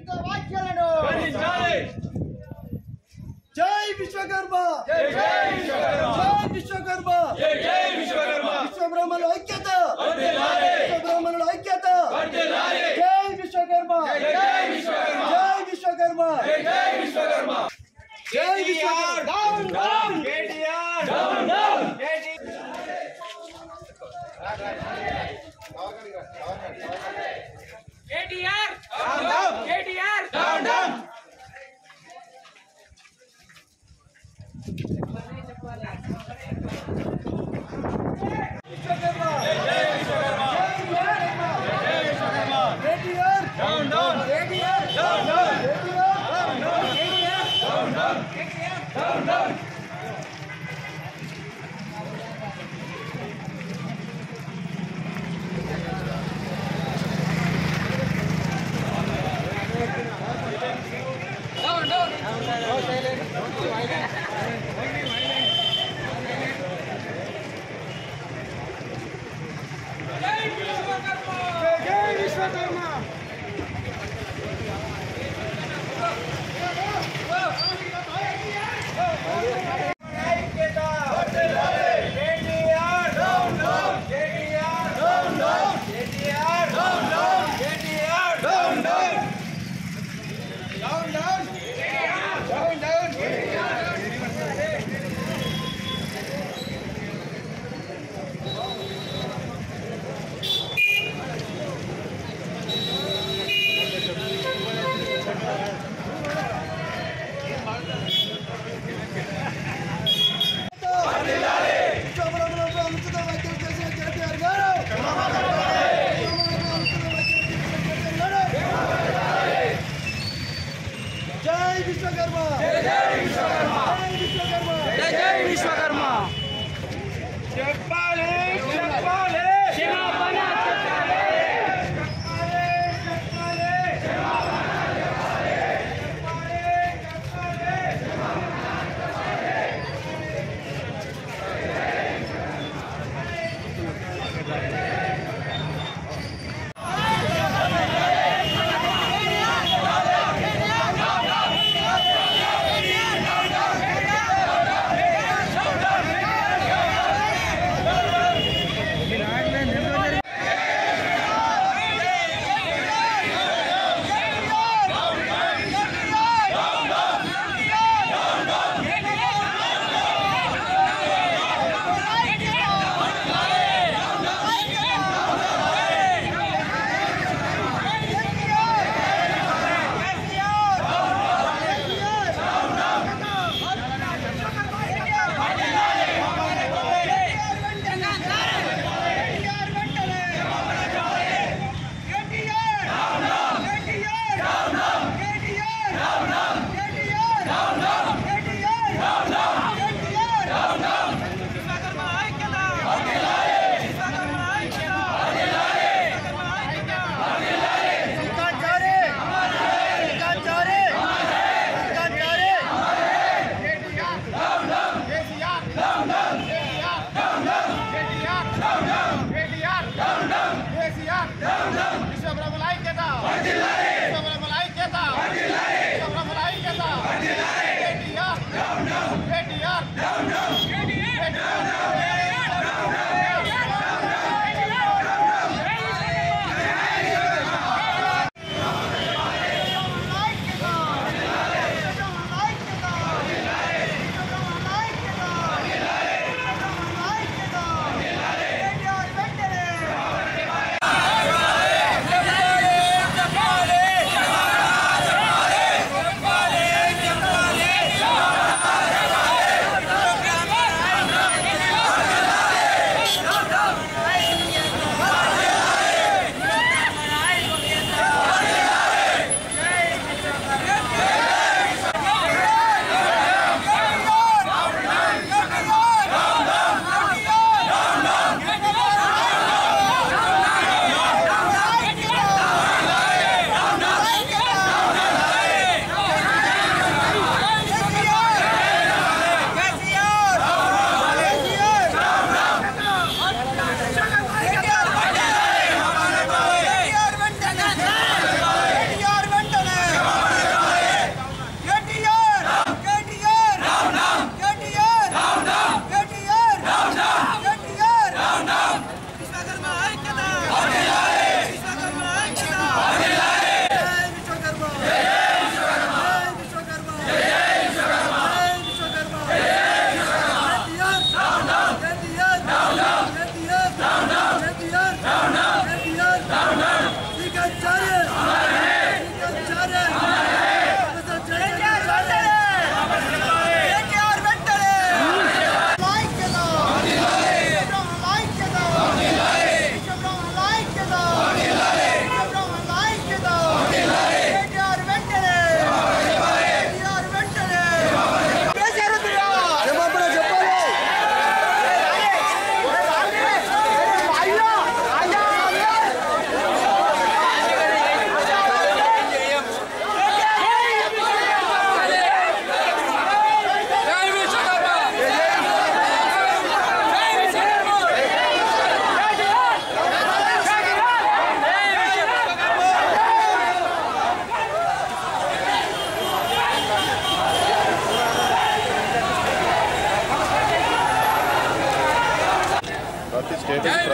అనుచిత వ్యాఖ్యలను ఖండించాలి జై విశ్వకర్మ జై జై విశ్వకర్మ జై విశ్వకర్మ జై జై విశ్వకర్మ విశ్వబ్రహ్మణుల ఐక్యత వర్ధిల్లాలి విశ్వబ్రహ్మణుల ఐక్యత వర్ధిల్లాలి జై విశ్వకర్మ జై జై విశ్వకర్మ జై విశ్వకర్మ జై జై విశ్వకర్మ జై Vishwakarma down down down down KTR KTR down down Vishwakarma జై విశ్వకర్మ జై Vishwakarma KTR down down KTR down down KTR down down down down జై విశ్వకర్మ విశ్వబ్రహ్మణులపై అనుచిత వ్యాఖ్యలు చేసిన కేటీఆర్ గారు విశ్వబ్రహ్మణులపై అనుచిత వ్యాఖ్యలు చేసిన కేటీఆర్ గారు. జై విశ్వకర్మ జై విశ్వకర్మ జై జై విశ్వకర్మ చెప్పాలి చెప్పాలి క్షమాపణ చెప్పాలి జై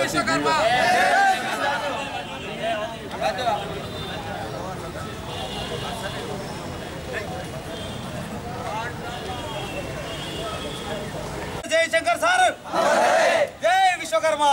ఆదివాసీ జీవో జయశంకర్ సార్ జై విశ్వకర్మ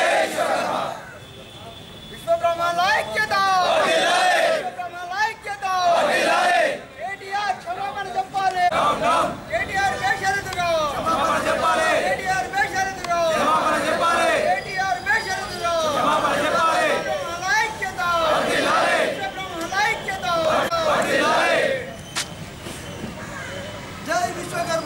విశ్వబ్రహ్మల ఐక్యత విశ్వబ్రహ్మల ఐక్యత కేటీఆర్ క్షమాపణ చెప్పాలి కేటీఆర్ బేషరతుగా క్షమాపణ చెప్పాలి కేటీఆర్ బేషరతుగా క్షమాపణ చెప్పాలి కేటీఆర్ బేషరతుగా క్షమాపణ చెప్పాలి విశ్వబ్రహ్మల ఐక్యత విశ్వబ్రహ్మల ఐక్యత జై విశ్వకర్మ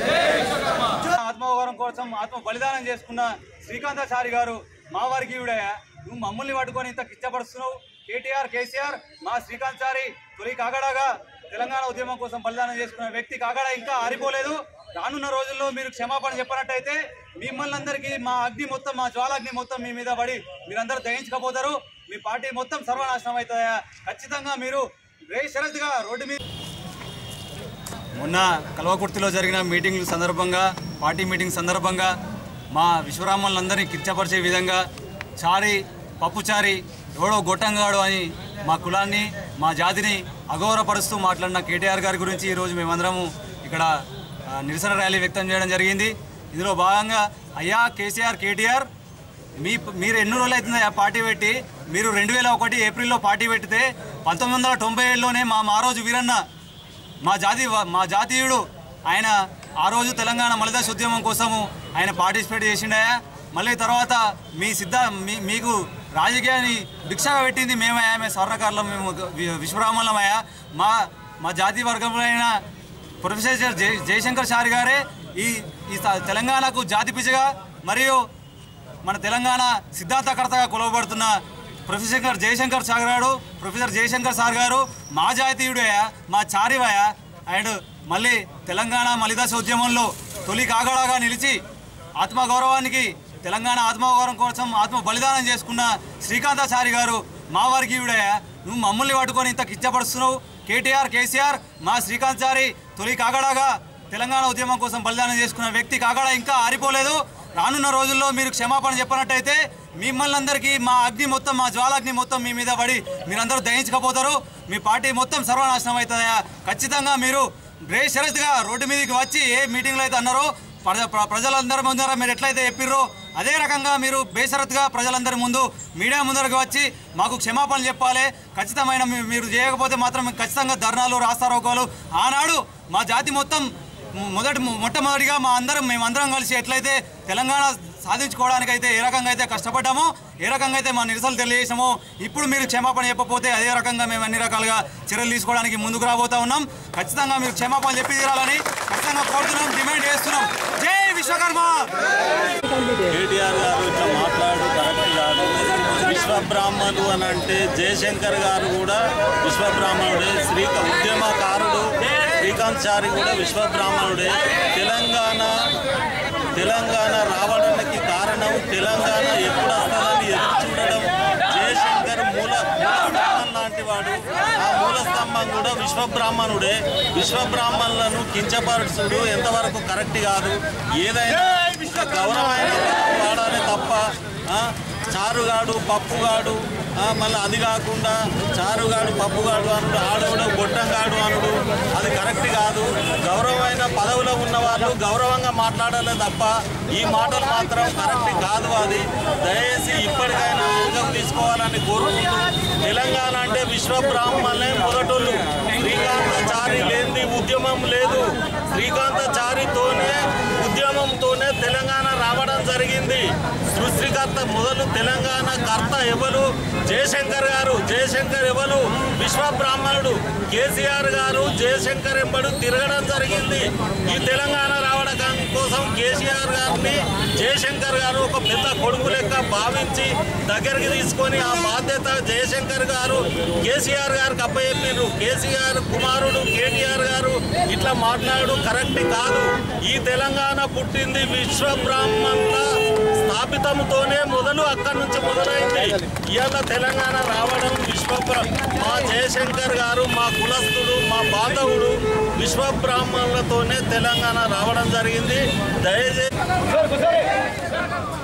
ఆత్మగౌరవం కోసం ఆత్మ బలిదానం చేసుకున్న శ్రీకాంతాచారి గారు మా వర్గీయుడయ్యా నువ్వు మమ్మల్ని పట్టుకొని ఇంత కిచ్చపరుస్తున్నావు కేటీఆర్ కేసీఆర్ మా శ్రీకాంతాచారి తొలి కాగడాగా తెలంగాణ ఉద్యమం కోసం బలిదానం చేసుకున్న వ్యక్తి కాగడ ఇంకా ఆరిపోలేదు రానున్న రోజుల్లో మీరు క్షమాపణ చెప్పినట్టయితే మిమ్మల్ని అందరికీ మా అగ్ని మొత్తం మా జ్వాలాగ్ని మొత్తం మీ మీద పడి మీరందరూ దహించకపోతారు మీ పార్టీ మొత్తం సర్వనాశనం అవుతుందా ఖచ్చితంగా మీరు రేషరత్గా రోడ్డు మీద మొన్న కల్వకుర్తిలో జరిగిన మీటింగ్ సందర్భంగా పార్టీ మీటింగ్ సందర్భంగా మా విశ్వరామన్లందరినీ కిర్చపరిచే విధంగా చారి పప్పుచారి ఎవడో గొట్టంగాడు అని మా కులాన్ని మా జాతిని అగౌరవపరుస్తూ మాట్లాడిన కేటీఆర్ గారి గురించి ఈరోజు మేమందరము ఇక్కడ ఆ, నిరసన ర్యాలీ వ్యక్తం చేయడం జరిగింది ఇందులో భాగంగా అయ్యా కేసీఆర్ కేటీఆర్ మీ మీరు ఎన్ని రోజులు అవుతుంది ఆ పార్టీ పెట్టి మీరు రెండు వేల ఒకటి ఏప్రిల్లో పార్టీ పెట్టితే పంతొమ్మిది వందల తొంభై ఏడులోనే మా మారోజు వీరన్న మా జాతి మా జాతీయుడు ఆయన ఆ రోజు తెలంగాణ మలిదశ ఉద్యమం కోసము ఆయన పార్టిసిపేట్ చేసిండయా మళ్ళీ తర్వాత మీ సిద్ధ మీ మీకు రాజకీయాన్ని భిక్షగా పెట్టింది మేమయ్యా మేము స్వర్ణకారులం మేము వి- విశ్వబ్రాహ్మణులమయ్యా మా మా జాతి వర్గంలో అయిన ప్రొఫెసర్ జయ జయశంకర్ సార్ గారే ఈ ఈ స- తెలంగాణకు జాతి పిచ్చగా మరియు మన తెలంగాణ సిద్ధాంతకర్తగా కొలవబడుతున్న ప్రొఫెసర్ జయశంకర్ సార్ గారు ప్రొఫెసర్ జయశంకర్ సార్ గారు మా జాతీయుడయ్యా మా చారివయ అండ్ మళ్ళీ తెలంగాణ మలిదాస ఉద్యమంలో తొలి కాగడాగా నిలిచి ఆత్మగౌరవానికి తెలంగాణ ఆత్మగౌరవం కోసం ఆత్మ బలిదానం చేసుకున్న శ్రీకాంతాచారి గారు మా వర్గీయుడయ్యా నువ్వు మమ్మల్ని పట్టుకొని ఇంత కిచ్చపరుస్తున్నావు కేటీఆర్ కేసీఆర్ మా శ్రీకాంతాచారి తొలి కాగడాగా తెలంగాణ ఉద్యమం కోసం బలిదానం చేసుకున్న వ్యక్తి కాగడ ఇంకా ఆరిపోలేదు రానున్న రోజుల్లో మీరు క్షమాపణ చెప్పినట్టయితే మిమ్మల్ని అందరికీ మా అగ్ని మొత్తం మా జ్వాలాగ్ని మొత్తం మీ మీద పడి మీరందరూ దహించకపోతారు మీ పార్టీ మొత్తం సర్వనాశనం అవుతుందా ఖచ్చితంగా మీరు బేషరత్గా రోడ్డు మీదకి వచ్చి ఏ మీటింగ్లో అయితే అన్నారో ప్రజ- ప్ర- ప్రజలందరి ముందర మీరు ఎట్లయితే చెప్పిర్రో అదే రకంగా మీరు బేషరత్గా ప్రజలందరి ముందు మీడియా ముందరకు వచ్చి మాకు క్షమాపణ చెప్పాలి ఖచ్చితమైన మీ- మీరు చేయకపోతే మాత్రం ఖచ్చితంగా ధర్నాలు రాస్తారోకోలు ఆనాడు మా జాతి మొత్తం మొ- మొదటి మొట్టమొదటిగా మా అందరం మేమందరం కలిసి ఎట్లయితే తెలంగాణ సాధించుకోవడానికైతే ఏ రకంగా అయితే కష్టపడ్డామో ఏ రకంగా అయితే మా నిరసనలు తెలియజేసామో ఇప్పుడు మీరు క్షమాపణ చెప్పకపోతే అదే రకంగా మేము అన్ని రకాలుగా చర్యలు తీసుకోవడానికి ముందుకు రాబోతా ఉన్నాం ఖచ్చితంగా మీరు క్షమాపణ చెప్పి తీరాలని ఖచ్చితంగా కోరుతున్నాం డిమాండ్ చేస్తున్నాం జై విశ్వకర్మ కేటీఆర్ గారు ఇట్లా మాట్లాడు కరెక్ట్ కాదు విశ్వబ్రాహ్మణుడు అని అంటే జయశంకర్ గారు కూడా విశ్వబ్రాహ్మణుడే శ్రీ ఉద్యమకారుడు శ్రీకాంత్ చారి కూడా విశ్వబ్రాహ్మణుడే తెలంగాణ తెలంగాణ రావడానికి కారణం తెలంగాణ ఎప్పుడు వస్తుందని ఎదురు చూడడం జయశంకర్ మూల మూల స్తంభం లాంటి వాడు ఆ మూల స్తంభం కూడా విశ్వబ్రాహ్మణుడే విశ్వబ్రాహ్మణులను కించపరచుడు ఎంతవరకు కరెక్ట్ కాదు ఏదైనా గౌరవమైన పదం వాడాలి తప్ప ఆ, చారుగాడు పప్పుగాడు ఆ, మళ్ళీ అది కాకుండా చారుగాడు పప్పుగాడు అనుడు ఆడవుడు గొట్టంగాడు అనుడు అది కరెక్ట్ కాదు గౌరవమైన పదవిలో ఉన్న వాళ్ళు గౌరవంగా మాట్లాడాలి తప్ప ఈ మాటలు మాత్రం కరెక్ట్ కాదు అది దయచేసి ఇప్పటికైనా అంగం తీసుకోవాలని కోరుకుంటూ తెలంగాణ అంటే విశ్వ బ్రాహ్మణులే మొదటోళ్ళు శ్రీకాంతాచారి లేనిది ఉద్యమం లేదు శ్రీకాంతాచారితోనే ఉద్యమంతోనే తెలంగాణ రావడం జరిగింది సృష్టికర్త మొదలు తెలంగాణ కర్త ఎవరు జయశంకర్ గారు జయశంకర్ ఎవరు విశ్వ బ్రాహ్మణుడు కేసీఆర్ గారు జయశంకర్ ఎంబడు తిరగడం జరిగింది ఈ తెలంగాణ రావడం కోసం కేసీఆర్ గారిని జయశంకర్ గారు ఒక పెద్ద కొడుకు లెక్క భావించి దగ్గరికి తీసుకొని ఆ బాధ్యత జయశంకర్ గారు కేసీఆర్ గారికి అప్పచెప్పిండ్రు కేసీఆర్ కుమారుడు కేటీఆర్ గారు ఇట్లా మాట్లాడు కరెక్ట్ కాదు ఈ తెలంగాణ పుట్టింది విశ్వ బ్రాహ్మణుల స్థాపితంతోనే మొదలు అక్కడి నుంచి మొదలైంది ఇవాళ తెలంగాణ రావడం విశ్వ బ్ర- మా జయశంకర్ గారు మా కులస్తుడు మా బాంధవుడు విశ్వ బ్రాహ్మణులతోనే తెలంగాణ రావడం జరిగింది దయచేసి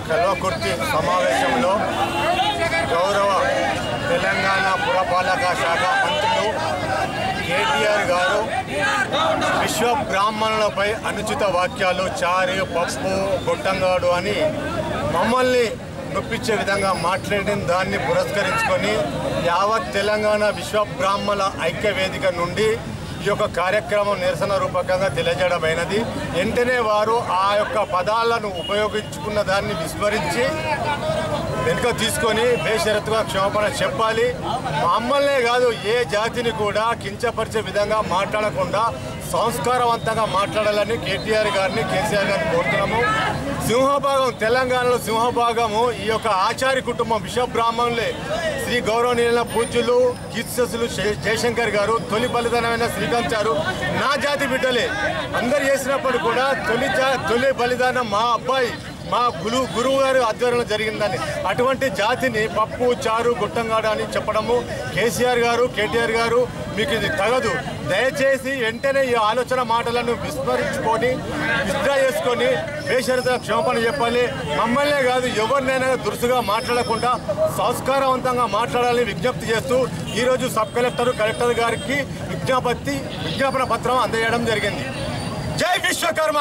కల్వకుర్తి సమావేశంలో గౌరవ తెలంగాణ పురపాలక శాఖ మంత్రులు కేటీఆర్ గారు విశ్వ బ్రాహ్మణులపై అనుచిత వాక్యాలు చారి పప్పు గొట్టంగాడు అని మమ్మల్ని నొప్పించే విధంగా మాట్లాడిన దాన్ని పురస్కరించుకొని యావత్ తెలంగాణ విశ్వ బ్రాహ్మణ ఐక్య వేదిక నుండి ఈ యొక్క కార్యక్రమం నిరసన రూపకంగా తెలియజేయడమైనది వెంటనే వారు ఆ యొక్క పదాలను ఉపయోగించుకున్న దాన్ని విస్మరించి వెనుక తీసుకొని బేషరతుగా క్షమాపణ చెప్పాలి మమ్మల్నే కాదు ఏ జాతిని కూడా కించపరిచే విధంగా మాట్లాడకుండా సంస్కారవంతంగా మాట్లాడాలని కేటీఆర్ గారిని కేసీఆర్ గారిని కోరుతున్నాము సింహభాగం తెలంగాణలో సింహభాగము ఈ యొక్క ఆచార్య కుటుంబం విశ్వ బ్రాహ్మణులే శ్రీ గౌరవనీయుల పూజ్యులు కీర్తిశులు జయశంకర్ గారు తొలి బలిదానమైన శ్రీకాంత్ గారు నా జాతి బిడ్డలే అందరు చేసినప్పుడు కూడా తొలి జా- తొలి బలిదానం మా అబ్బాయి మా గురు గురువు గారు ఆధ్వర్యంలో జరిగిందని అటువంటి జాతిని పప్పు చారు గుట్టంగాడ అని చెప్పడము కేసీఆర్ గారు కేటీఆర్ గారు మీకు ఇది తగదు దయచేసి వెంటనే ఈ ఆలోచన మాటలను విస్మరించుకొని విత్డ్రా చేసుకొని బేషరత క్షమాపణ చెప్పాలి మమ్మల్నే కాదు ఎవరినైనా దురుసుగా మాట్లాడకుండా సంస్కారవంతంగా మాట్లాడాలని విజ్ఞప్తి చేస్తూ ఈరోజు సబ్ కలెక్టర్ కలెక్టర్ గారికి విజ్ఞాపతి విజ్ఞాపన పత్రం అందజేయడం జరిగింది జై విశ్వకర్మ